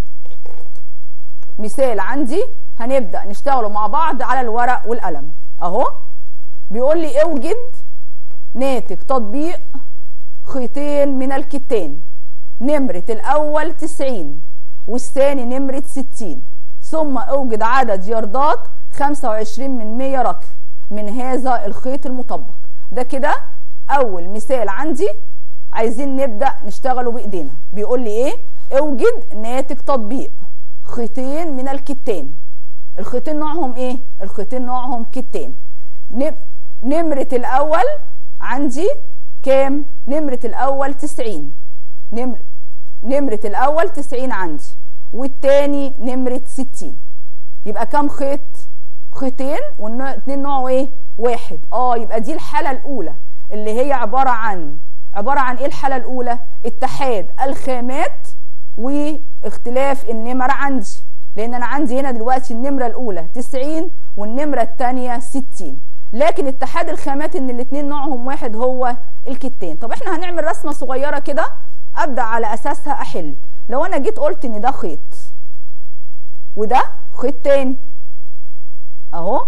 مثال عندي هنبدا نشتغله مع بعض على الورق والقلم اهو بيقول لي اوجد ناتج تطبيق خيطين من الكتان نمرة الأول 90 والثاني نمرة 60 ثم اوجد عدد ياردات 25 من 100 رطل من هذا الخيط المطبق ده كده أول مثال عندي عايزين نبدأ نشتغله بإيدينا بيقول لي إيه اوجد ناتج تطبيق خيطين من الكتان الخيطين نوعهم إيه الخيطين نوعهم كتان نمرة الأول عندي كام نمرة الأول 90 نمر نمرة الأول 90 عندي والتاني نمرة 60 يبقى كام خيط خيطين والاتنين نوعه ايه واحد اه يبقى دي الحالة الأولى اللي هي عبارة عن عبارة عن ايه الحالة الأولى اتحاد الخامات واختلاف النمر عندي لأن أنا عندي هنا دلوقتي النمرة الأولى 90 والنمرة التانية 60 لكن اتحاد الخامات ان الاتنين نوعهم واحد هو الكتان طب احنا هنعمل رسمه صغيره كده ابدا على اساسها احل لو انا جيت قلت ان ده خيط وده خيط تاني اهو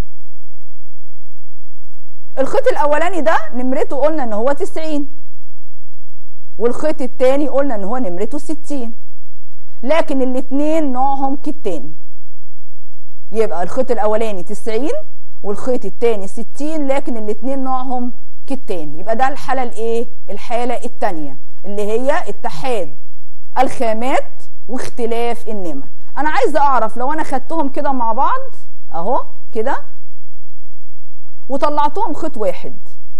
الخيط الاولاني ده نمرته قلنا ان هو 90 والخيط التاني قلنا ان هو نمرته 60 لكن الاتنين نوعهم كتان يبقى الخيط الاولاني 90 والخيط التاني 60 لكن الاتنين نوعهم كالتاني يبقى ده الحالة الايه الحالة التانية اللي هي اتحاد الخامات واختلاف النمر انا عايزة اعرف لو انا خدتهم كده مع بعض اهو كده وطلعتهم خيط واحد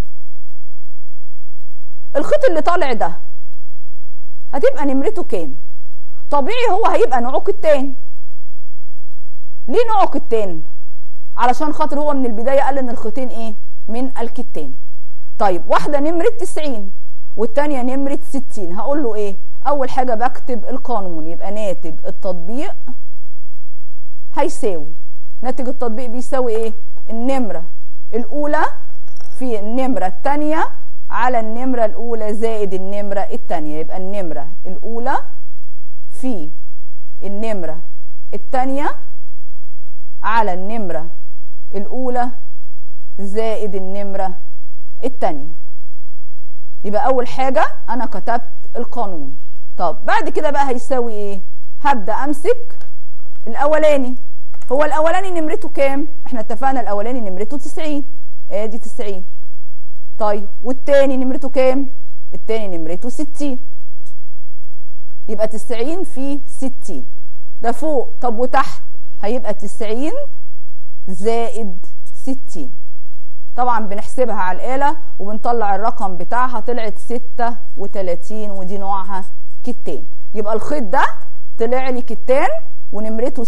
الخيط اللي طالع ده هتبقى نمرته كام طبيعي هو هيبقى نوعه كتان ليه نوعه كتان علشان خاطر هو من البدايه قال ان الخيطين ايه من الكتان طيب واحده نمره 90 والثانيه نمره 60 هقول له ايه اول حاجه بكتب القانون يبقى ناتج التطبيق هيساوي ناتج التطبيق بيساوي ايه النمره الاولى في النمره الثانيه على النمره الاولى زائد النمره الثانيه يبقى النمره الاولى في النمره الثانيه على النمره الأولى زائد النمرة التانية يبقى أول حاجة أنا كتبت القانون طب بعد كده بقى هيساوي إيه؟ هبدأ أمسك الأولاني هو الأولاني نمرته كام؟ إحنا اتفقنا الأولاني نمرته 90 آدي 90 طيب والتاني نمرته كام؟ التاني نمرته 60 يبقى 90 في 60 ده فوق طب وتحت هيبقى 90 زائد 60 طبعا بنحسبها على الآلة وبنطلع الرقم بتاعها طلعت 36 ودي نوعها كتان يبقى الخيط ده طلع لي كتان ونمرته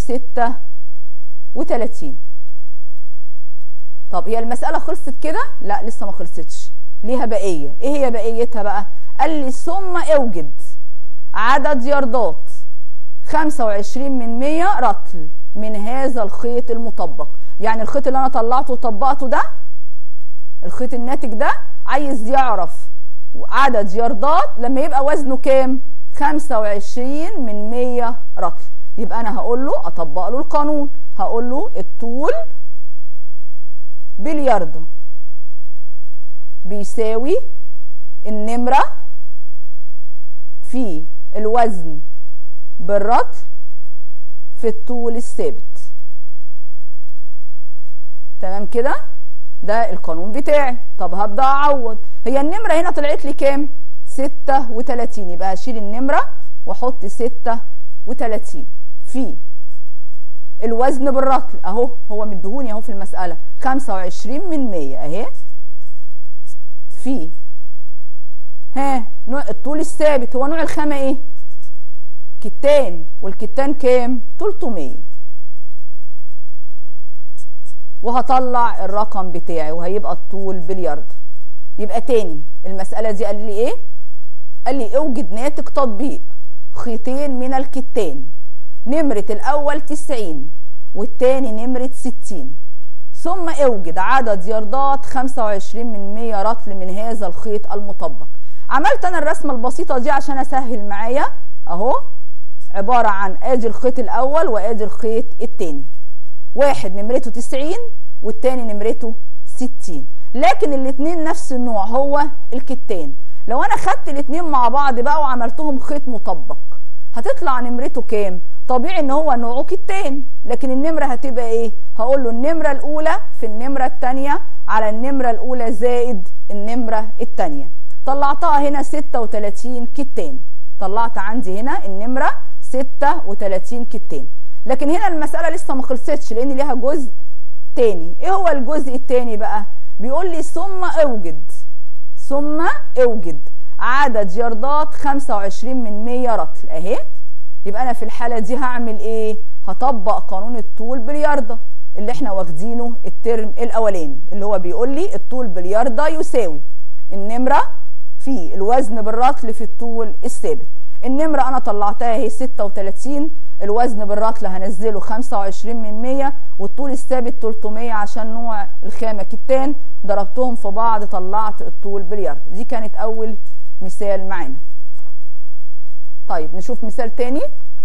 36 طب هي المسألة خلصت كده؟ لا لسه ما خلصتش ليها بقية ايه هي بقيتها بقى؟ قال لي ثم اوجد عدد ياردات 25 من 100 رطل من هذا الخيط المطبق يعني الخيط اللي انا طلعته وطبقته ده الخيط الناتج ده عايز يعرف عدد ياردات لما يبقى وزنه كام 25 من 100 رطل يبقى انا هقول له اطبق له القانون هقول له الطول بالياردة بيساوي النمرة في الوزن بالرطل في الطول الثابت تمام كده ده القانون بتاعي طب هبدا اعوض هي النمره هنا طلعت لي كام 36 يبقى هشيل النمره واحط 36 في الوزن بالرطل اهو هو مدهوني اهو في المساله 25 من 100 اهي في ها نوع الطول الثابت هو نوع الخامه ايه كتان والكتان كام 300 وهطلع الرقم بتاعي وهيبقى الطول بليارد يبقى تاني المسألة دي قال لي ايه قال لي اوجد ناتج تطبيق خيطين من الكتان نمرة الاول 90 والتاني نمرة 60 ثم اوجد عدد ياردات 25 من 100 رطل من هذا الخيط المطبق عملت انا الرسمة البسيطة دي عشان اسهل معايا اهو عبارة عن ادي الخيط الاول وادي الخيط التاني واحد نمرته 90 والتاني نمرته 60 لكن الاتنين نفس النوع هو الكتان لو انا خدت الاتنين مع بعض بقى وعملتهم خيط مطبق هتطلع نمرته كام طبيعي ان هو نوعه كتان لكن النمره هتبقى ايه هقول له النمره الاولى في النمره الثانيه على النمره الاولى زائد النمره الثانيه طلعتها هنا 36 كتان طلعت عندي هنا النمره 36 كتان لكن هنا المسألة لسه ما خلصتش لأن ليها جزء تاني إيه هو الجزء التاني بقى؟ بيقول لي ثم أوجد ثم أوجد عدد ياردات 25 من 100 رطل أهي يبقى أنا في الحالة دي هعمل إيه؟ هطبق قانون الطول بالياردة اللي احنا واخدينه الترم الأولاني اللي هو بيقول لي الطول بالياردة يساوي النمرة في الوزن بالرطل في الطول الثابت النمرة أنا طلعتها هي 36 الوزن بالرطل هنزله 25 من 100 والطول الثابت 300 عشان نوع الخامة كتان ضربتهم في بعض طلعت الطول باليارد دي كانت أول مثال معانا طيب نشوف مثال تاني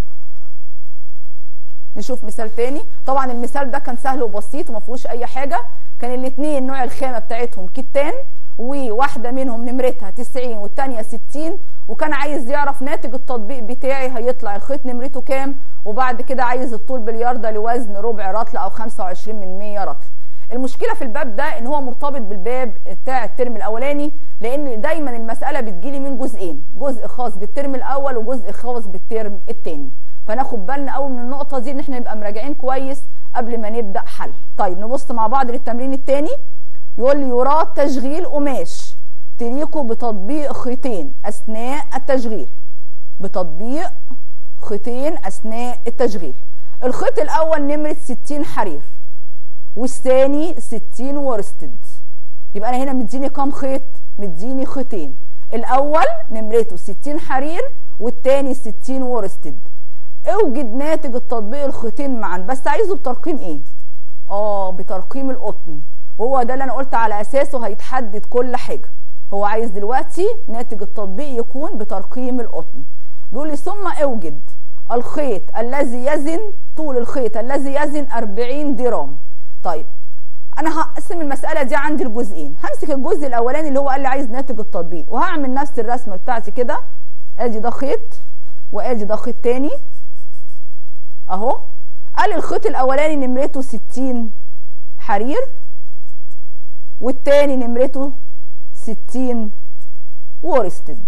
نشوف مثال تاني طبعا المثال ده كان سهل وبسيط وما فيهوش اي حاجه كان الاثنين نوع الخامه بتاعتهم كتان وواحده منهم نمرتها 90 والثانيه 60 وكان عايز يعرف ناتج التطبيق بتاعي هيطلع الخيط نمرته كام وبعد كده عايز الطول بالياردة لوزن ربع رطل او 25 من 100 رطل المشكله في الباب ده ان هو مرتبط بالباب بتاع الترم الاولاني لان دايما المساله بتجيلي من جزئين جزء خاص بالترم الاول وجزء خاص بالترم الثاني فناخد بالنا قوي من النقطه دي ان احنا نبقى مراجعين كويس قبل ما نبدا حل طيب نبص مع بعض للتمرين الثاني يقول لي يراد تشغيل قماش تليقوا بتطبيق خيطين اثناء التشغيل بتطبيق خيطين اثناء التشغيل الخيط الاول نمره 60 حرير والثاني 60 ورستد يبقى انا هنا مديني كام خيط مديني خيطين الاول نمرته 60 حرير والثاني 60 ورستد اوجد ناتج التطبيق الخيطين معا بس عايزه بترقيم ايه اه بترقيم القطن وهو ده اللي انا قلت على اساسه هيتحدد كل حاجه هو عايز دلوقتي ناتج التطبيق يكون بترقيم القطن بيقول لي ثم اوجد الخيط الذي يزن طول الخيط الذي يزن 40 جرام طيب انا هقسم المساله دي عندي لجزئين همسك الجزء الاولاني اللي هو قال لي عايز ناتج التطبيق وهعمل نفس الرسمه بتاعتي كده ادي ده خيط وادي ده خيط تاني اهو قال الخيط الاولاني نمرته 60 حرير والتاني نمرته 60 وورستد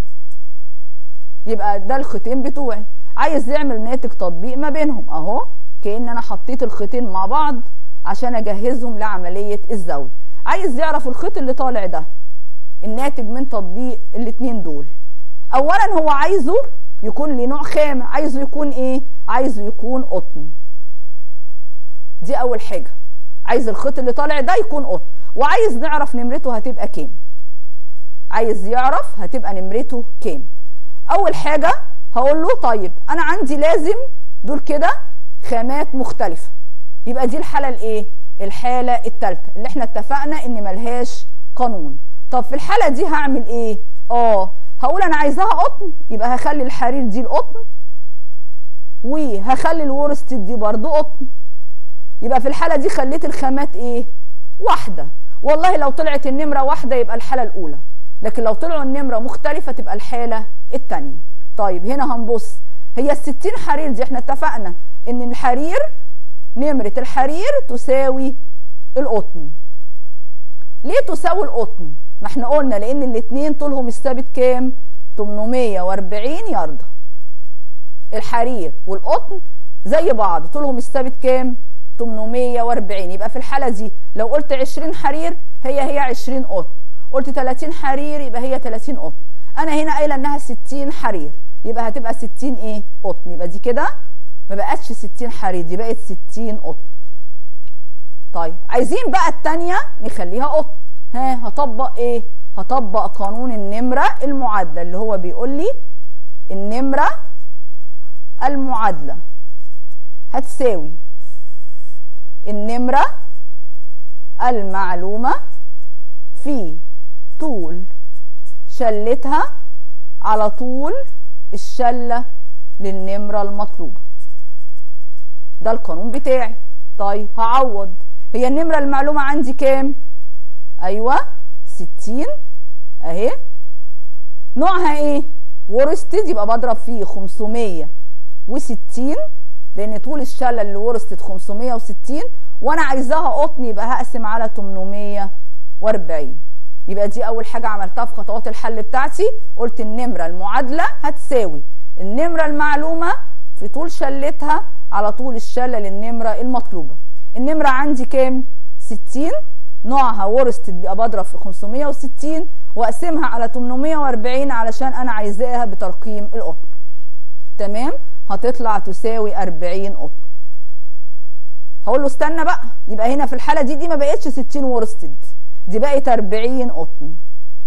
يبقى ده الخيطين بتوعي عايز يعمل ناتج تطبيق ما بينهم اهو كأن انا حطيت الخيطين مع بعض عشان اجهزهم لعملية الزوي عايز يعرف الخيط اللي طالع ده الناتج من تطبيق الاتنين دول اولا هو عايزه يكون ليه نوع خامة عايزه يكون ايه عايزه يكون قطن دي اول حاجة عايز الخيط اللي طالع ده يكون قطن وعايز نعرف نمرته هتبقى كام عايز يعرف هتبقى نمرته كام اول حاجة هقول له طيب انا عندي لازم دول كده خامات مختلفة يبقى دي الحالة الايه الحالة التالتة اللي احنا اتفقنا ان ملهاش قانون طب في الحالة دي هعمل ايه اه هقول انا عايزاها قطن يبقى هخلي الحرير دي القطن وهخلي الورست دي برضو قطن يبقى في الحالة دي خليت الخامات ايه واحدة والله لو طلعت النمرة واحدة يبقى الحالة الاولى لكن لو طلعوا النمرة مختلفة تبقى الحالة التانية طيب هنا هنبص هي الستين حرير دي احنا اتفقنا ان الحرير نمرة الحرير تساوي القطن ليه تساوي القطن ما احنا قلنا لان الاتنين طولهم الثابت كام 840 ياردة الحرير والقطن زي بعض طولهم الثابت كام 840 يبقى في الحاله دي لو قلت 20 حرير هي هي 20 قطن قلت 30 حرير يبقى هي 30 قطن انا هنا قايله انها 60 حرير يبقى هتبقى 60 ايه قطن يبقى دي كده ما بقتش 60 حرير دي بقت 60 قطن طيب عايزين بقى التانية نخليها قطن ها هطبق ايه هطبق قانون النمرة المعادلة اللي هو بيقول لي النمرة المعادلة هتساوي النمرة المعلومة في طول شلتها على طول الشلة للنمرة المطلوبة ده القانون بتاعي طيب هعوض هي النمرة المعلومة عندي كام ايوه ستين اهي نوعها ايه ورستد يبقى بضرب فيه خمسمية وستين لان طول الشلة اللي ورستد خمسمية وستين وانا عايزاها قطن يبقى هقسم على تمنمية واربعين يبقى دي اول حاجة عملتها في خطوات الحل بتاعتي قلت النمرة المعادلة هتساوي النمرة المعلومة في طول شلتها على طول الشلة للنمرة المطلوبة النمرة عندي كام 60 نوعها ورستد بيبقى بضرب في 560 واقسمها على 840 علشان انا عايزاها بترقيم القطن تمام هتطلع تساوي 40 قطن هقول له استنى بقى يبقى هنا في الحاله دي دي ما بقتش 60 ورستد دي بقت 40 قطن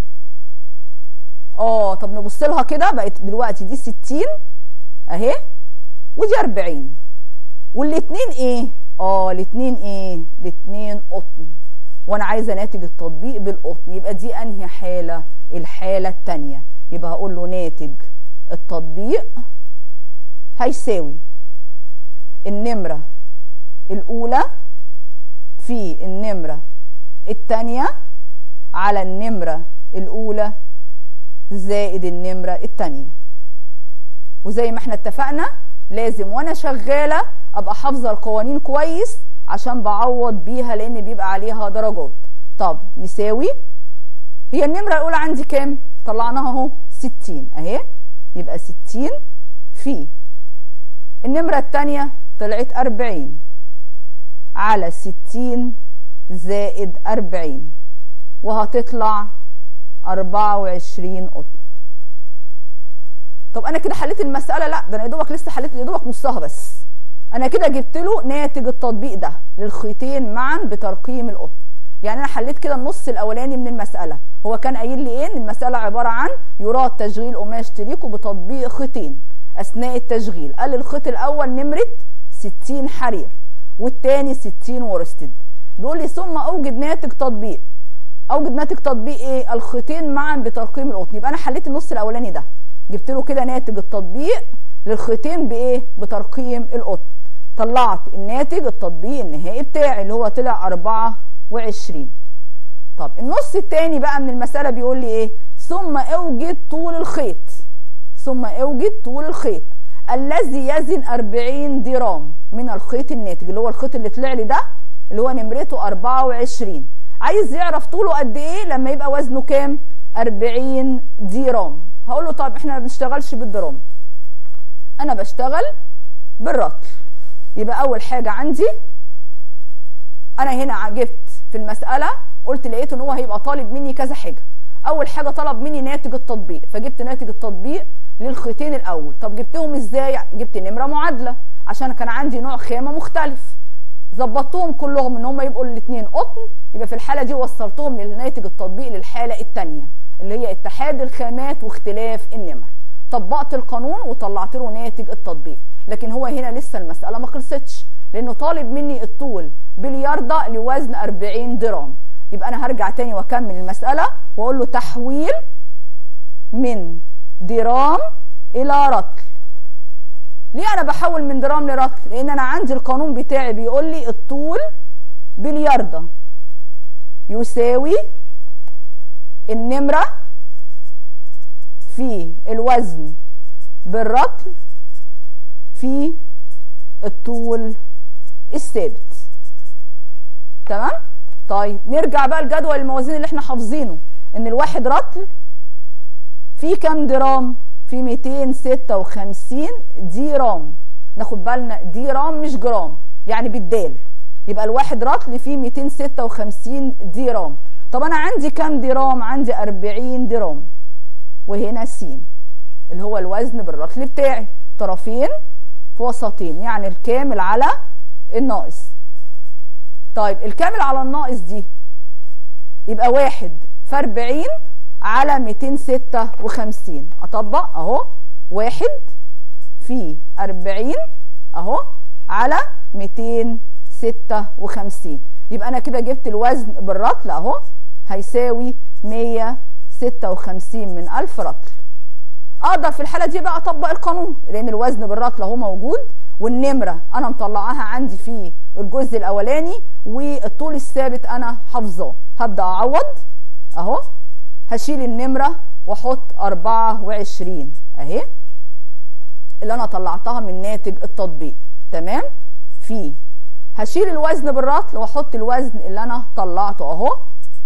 اه طب نبص لها كده بقت دلوقتي دي 60 اهي ودي 40 والاتنين ايه اه الاتنين ايه الاتنين قطن وانا عايزه ناتج التطبيق بالقطن يبقى دي انهي حاله الحاله الثانيه يبقى هقول له ناتج التطبيق هيساوي النمره الاولى في النمره الثانيه على النمره الاولى زائد النمره الثانيه وزي ما احنا اتفقنا لازم وانا شغاله ابقى حافظه القوانين كويس عشان بعوض بيها لان بيبقى عليها درجات طب يساوي هي النمره الاولى عندي كام طلعناها اهو 60 اهي يبقى 60 في النمره الثانيه طلعت 40 على 60 زائد 40 وهتطلع 24 قطن طب انا كده حليت المساله لا ده انا يا دوبك لسه حليت يا دوبك نصها بس انا كده جبت له ناتج التطبيق ده للخيطين معا بترقيم القطن يعني انا حليت كده النص الاولاني من المساله هو كان قايل لي ايه ان المساله عباره عن يراد تشغيل قماش تريكو بتطبيق خيطين اثناء التشغيل قال الخيط الاول نمره 60 حرير والتاني 60 ورستد بيقول لي ثم اوجد ناتج تطبيق اوجد ناتج تطبيق ايه الخيطين معا بترقيم القطن يبقى انا حليت النص الاولاني ده جبت له كده ناتج التطبيق للخيطين بايه بترقيم القطن طلعت الناتج التطبيق النهائي بتاعي اللي هو طلع 24 طب النص التاني بقى من المساله بيقول لي ايه ثم اوجد طول الخيط ثم اوجد طول الخيط الذي يزن 40 درام من الخيط الناتج اللي هو الخيط اللي طلع لي ده اللي هو نمرته 24 عايز يعرف طوله قد ايه لما يبقى وزنه كام 40 درام هقول له طب احنا ما بنشتغلش بالدرام انا بشتغل بالرطل يبقى اول حاجه عندي انا هنا جبت في المساله قلت لقيت ان هو هيبقى طالب مني كذا حاجه اول حاجه طلب مني ناتج التطبيق فجبت ناتج التطبيق للخيطين الاول طب جبتهم ازاي جبت نمره معادله عشان كان عندي نوع خامه مختلف ظبطتهم كلهم ان هم يبقوا الاثنين قطن يبقى في الحاله دي وصلتهم لناتج التطبيق للحاله الثانيه اللي هي اتحاد الخامات واختلاف النمر طبقت القانون وطلعت له ناتج التطبيق لكن هو هنا لسه المساله ما خلصتش لانه طالب مني الطول بالياردة لوزن 40 درام يبقى انا هرجع تاني واكمل المساله واقول له تحويل من درام الى رطل ليه انا بحول من درام لرطل لان انا عندي القانون بتاعي بيقول لي الطول بالياردة يساوي النمرة في الوزن بالرطل في الطول الثابت تمام طيب نرجع بقى لجدول الموازين اللي احنا حافظينه ان الواحد رطل فيه كام جرام في 256 ديرام ناخد بالنا ديرام مش جرام يعني بالدال يبقى الواحد رطل فيه 256 ديرام طب انا عندي كام ديرام عندي 40 ديرام وهنا س اللي هو الوزن بالرطل بتاعي طرفين في وسطين يعني الكامل على الناقص طيب الكامل على الناقص دي يبقى واحد في 40 على 256 اطبق اهو واحد في 40 اهو على 256 يبقى انا كده جبت الوزن بالرطل اهو هيساوي 156 من 1000 رطل اقدر في الحاله دي بقى اطبق القانون لان الوزن بالرطل اهو موجود والنمره انا مطلعاها عندي في الجزء الاولاني والطول الثابت انا حافظاه هبدا اعوض اهو هشيل النمره واحط 24 اهي اللي انا طلعتها من ناتج التطبيق تمام في هشيل الوزن بالرطل واحط الوزن اللي انا طلعته اهو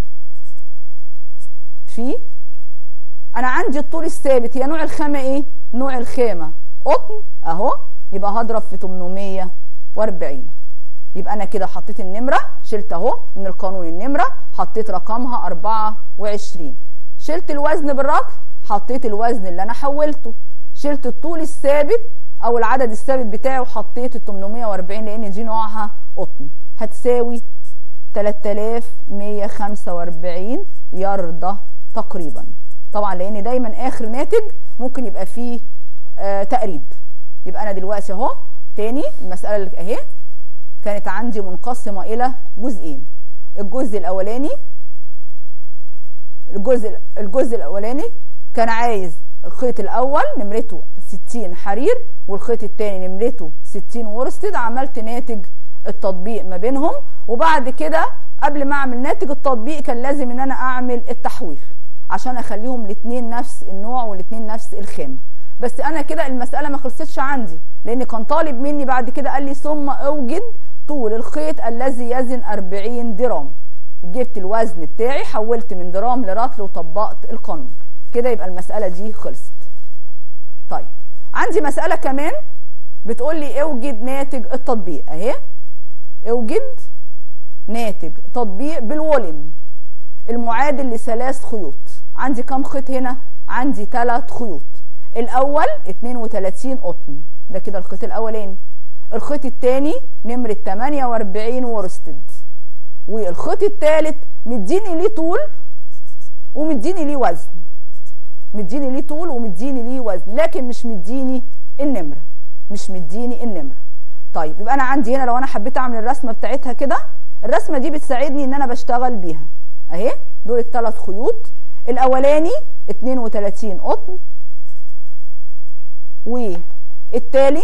في انا عندي الطول الثابت هي نوع الخامه ايه نوع الخامه قطن اهو يبقى هضرب في 840 يبقى انا كده حطيت النمره شلت اهو من القانون النمره حطيت رقمها 24 شلت الوزن بالرطل حطيت الوزن اللي انا حولته شلت الطول الثابت او العدد الثابت بتاعي وحطيت ال 840 لان دي نوعها قطن هتساوي 3145 ياردة تقريبا طبعا لان دايما اخر ناتج ممكن يبقى فيه آه تقريب يبقى انا دلوقتي اهو تاني المساله اللي اهي كانت عندي منقسمه الى جزئين الجزء الاولاني الجزء الجزء الاولاني كان عايز الخيط الاول نمرته 60 حرير والخيط الثاني نمرته 60 ورستد عملت ناتج التطبيق ما بينهم وبعد كده قبل ما اعمل ناتج التطبيق كان لازم ان انا اعمل التحويل عشان اخليهم الاثنين نفس النوع والاثنين نفس الخامه بس انا كده المساله ما خلصتش عندي لان كان طالب مني بعد كده قال لي ثم اوجد طول الخيط الذي يزن 40 درام جبت الوزن بتاعي حولت من درام لرطل وطبقت القانون كده يبقى المساله دي خلصت طيب عندي مساله كمان بتقول لي اوجد ناتج التطبيق اهي اوجد ناتج تطبيق بالولن المعادل لثلاث خيوط عندي كام خيط هنا عندي ثلاث خيوط الاول 32 قطن ده كده الخيط الاولاني الخيط الثاني نمره 48 ورستد والخيط الثالث مديني ليه طول ومديني ليه وزن مديني ليه طول ومديني ليه وزن لكن مش مديني النمره مش مديني النمره طيب يبقى انا عندي هنا لو انا حبيت اعمل الرسمه بتاعتها كده الرسمه دي بتساعدني ان انا بشتغل بيها اهي دول الثلاث خيوط الاولاني 32 قطن والتالي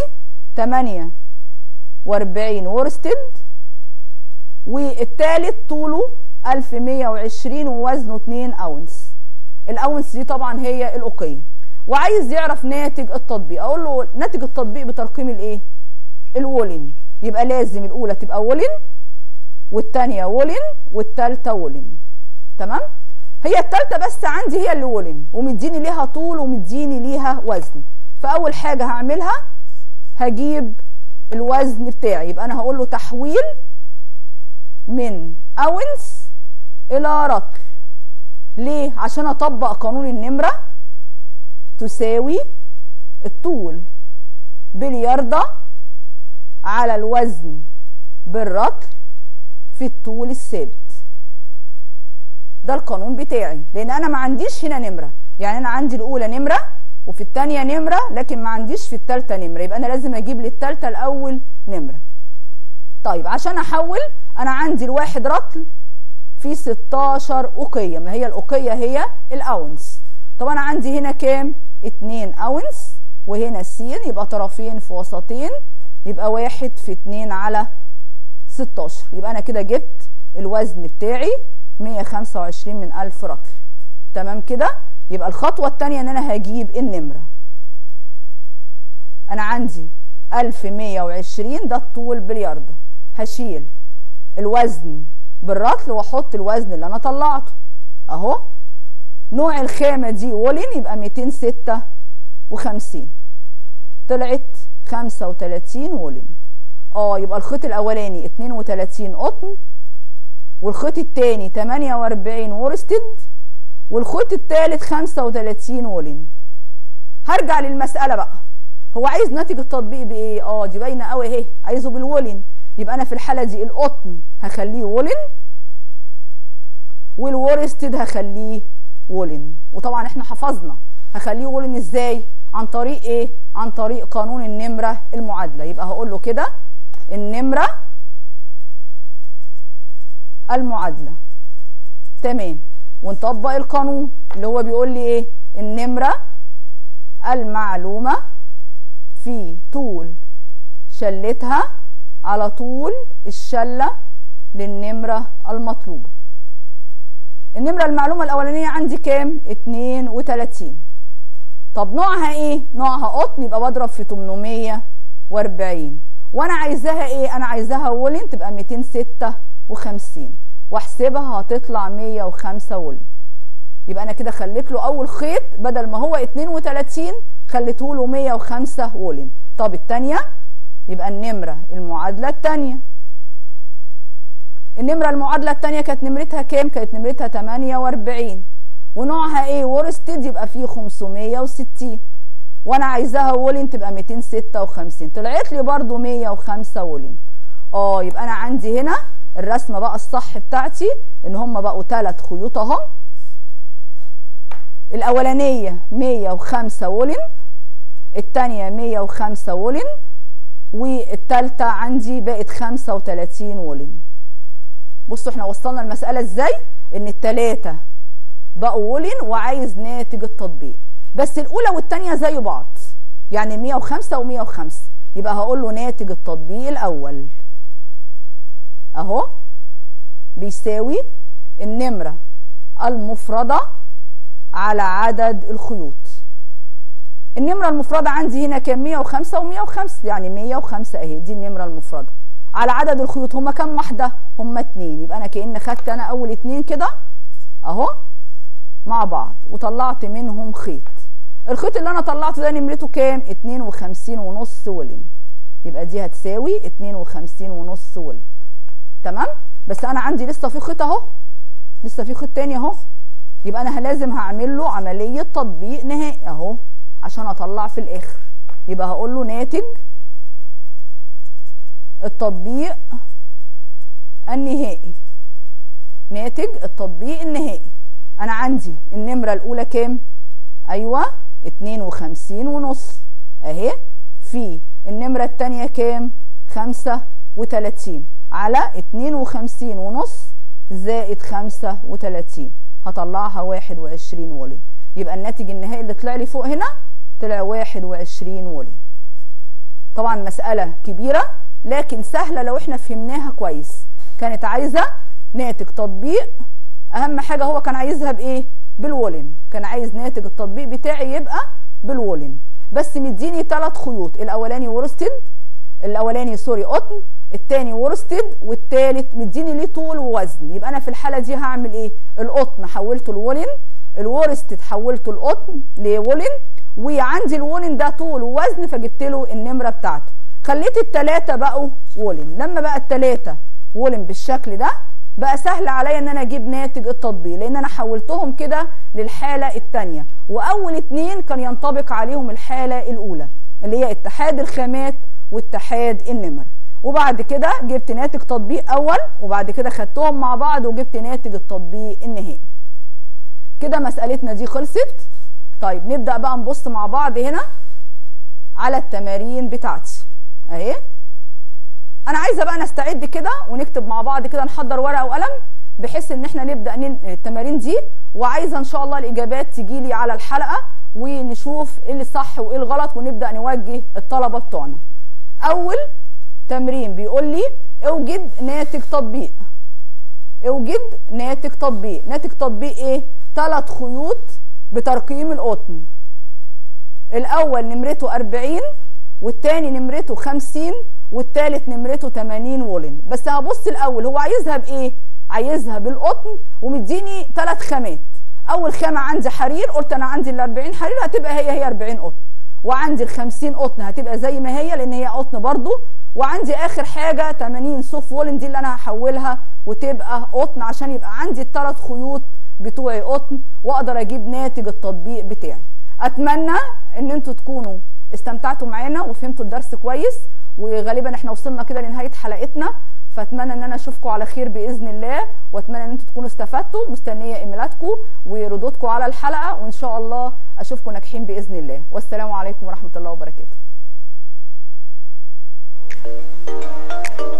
48 ورستد والتالت طوله 1120 ووزنه 2 اونس الاونس دي طبعا هي الاوقيه وعايز يعرف ناتج التطبيق اقول له ناتج التطبيق بترقيم الايه الولن يبقى لازم الاولى تبقى ولن والثانيه ولن والثالثه ولن تمام هي الثالثه بس عندي هي اللي ولن ومديني ليها طول ومديني ليها وزن فاول حاجه هعملها هجيب الوزن بتاعي يبقى انا هقول له تحويل من اونس الى رطل ليه عشان اطبق قانون النمره تساوي الطول بالياردة على الوزن بالرطل في الطول الثابت ده القانون بتاعي لان انا ما عنديش هنا نمره يعني انا عندي الاولى نمره وفي الثانيه نمره لكن ما عنديش في الثالثه نمره يبقى انا لازم اجيب للثالثه الاول نمره طيب عشان احول انا عندي الواحد رطل في 16 اوقيه ما هي الاوقيه هي الاونس طب انا عندي هنا كام 2 اونس وهنا س يبقى طرفين في وسطين يبقى واحد في 2 على 16 يبقى انا كده جبت الوزن بتاعي 125 من 1000 رطل تمام كده يبقى الخطوه الثانيه ان انا هجيب النمره انا عندي 1120 ده الطول بالياردة هشيل الوزن بالرطل واحط الوزن اللي انا طلعته اهو نوع الخامة دي وولن يبقى 256 طلعت 35 وولن اه يبقى الخيط الاولاني 32 قطن والخيط التاني 48 وورستد والخيط التالت 35 وولن هرجع للمسألة بقى هو عايز ناتج التطبيق بايه اه دي باينه قوي اهي عايزه بالولن يبقى انا في الحاله دي القطن هخليه ولن والورستد هخليه ولن وطبعا احنا حفظنا هخليه ولن ازاي عن طريق ايه عن طريق قانون النمره المعادله يبقى هقول له كده النمره المعادله تمام ونطبق القانون اللي هو بيقول لي ايه النمره المعلومه في طول شلتها على طول الشلة للنمرة المطلوبة النمرة المعلومة الأولانية عندي كام؟ 32 طب نوعها ايه؟ نوعها قطن يبقى بضرب في 840 وانا عايزاها ايه؟ انا عايزاها وولن تبقى 256 واحسبها هتطلع 105 وولن يبقى انا كده خليت له اول خيط بدل ما هو 32 خليته له 105 وولن طب الثانيه يبقى النمره المعادله الثانيه النمره المعادله الثانيه كانت نمرتها كام كانت نمرتها 48 ونوعها ايه وورستد يبقى فيه 560 وانا عايزاها وولن تبقى 256 طلعت لي برده 105 وولن اه يبقى انا عندي هنا الرسمه بقى الصح بتاعتي ان هم بقوا ثلاث خيوط اهم الاولانيه 105 وولن الثانيه 105 وولن والثالثه عندي بقت 35 وولن بصوا احنا وصلنا المساله ازاي ان الثلاثه بقوا وولن وعايز ناتج التطبيق بس الاولى والثانيه زي بعض يعني 105 و105 يبقى هقول له ناتج التطبيق الاول اهو بيساوي النمره المفرده على عدد الخيوط النمرة المفردة عندي هنا كام 105 و105 يعني 105 اهي دي النمرة المفردة على عدد الخيوط هما كام واحدة هما اتنين يبقى انا كأن خدت انا اول اتنين كده اهو مع بعض وطلعت منهم خيط الخيط اللي انا طلعته ده نمرته كام 52 ونص ولن يبقى دي هتساوي 52 ونص ولن تمام بس انا عندي لسه في خيط اهو لسه في خيط تاني اهو يبقى انا لازم هعمل له عمليه تطبيق نهائي اهو عشان اطلع في الاخر يبقى هقول له ناتج التطبيق النهائي ناتج التطبيق النهائي انا عندي النمره الاولى كام ايوه 52 ونص اهي في النمره الثانيه كام 35 على 52 ونص زائد 35 هطلعها 21 ولد يبقى الناتج النهائي اللي طلع لي فوق هنا طلع 21 ولد طبعا مسألة كبيرة لكن سهلة لو احنا فهمناها كويس كانت عايزة ناتج تطبيق اهم حاجة هو كان عايزها بايه بالولن كان عايز ناتج التطبيق بتاعي يبقى بالولن بس مديني ثلاث خيوط الاولاني ورستد الاولاني سوري قطن التاني ورستد والتالت مديني ليه طول ووزن يبقى انا في الحاله دي هعمل ايه القطن حولته لولن الورستد حولته القطن لولن وعندي الولن ده طول ووزن فجبت له النمره بتاعته خليت التلاته بقوا ولن لما بقى التلاته ولن بالشكل ده بقى سهل عليا ان انا اجيب ناتج التطبيق لان انا حولتهم كده للحاله الثانيه واول اتنين كان ينطبق عليهم الحاله الاولى اللي هي اتحاد الخامات واتحاد النمر وبعد كده جبت ناتج تطبيق اول وبعد كده خدتهم مع بعض وجبت ناتج التطبيق النهائي كده مسألتنا دي خلصت طيب نبدأ بقى نبص مع بعض هنا على التمارين بتاعتي اهي انا عايزه بقى نستعد كده ونكتب مع بعض كده نحضر ورقه وقلم بحيث ان احنا نبدا نن... التمارين دي وعايزه ان شاء الله الاجابات تجي لي على الحلقه ونشوف ايه اللي صح وايه الغلط ونبدا نوجه الطلبه بتوعنا اول تمرين بيقول لي اوجد ناتج تطبيق اوجد ناتج تطبيق ناتج تطبيق ايه ثلاث خيوط بترقيم القطن الاول نمرته 40 والتاني نمرته 50 والتالت نمرته 80 وولن بس هبص الاول هو عايزها بايه عايزها بالقطن ومديني ثلاث خامات اول خامه عندي حرير قلت انا عندي ال 40 حرير هتبقى هي هي 40 قطن وعندي ال 50 قطن هتبقى زي ما هي لان هي قطن برضو وعندي اخر حاجه 80 صوف وولن دي اللي انا هحولها وتبقى قطن عشان يبقى عندي الثلاث خيوط بتوعي قطن واقدر اجيب ناتج التطبيق بتاعي اتمنى ان انتوا تكونوا استمتعتوا معانا وفهمتوا الدرس كويس وغالبا احنا وصلنا كده لنهايه حلقتنا فاتمنى ان انا اشوفكم على خير باذن الله واتمنى ان انتوا تكونوا استفدتوا مستنيه ايميلاتكم وردودكم على الحلقه وان شاء الله اشوفكم ناجحين باذن الله والسلام عليكم ورحمه الله وبركاته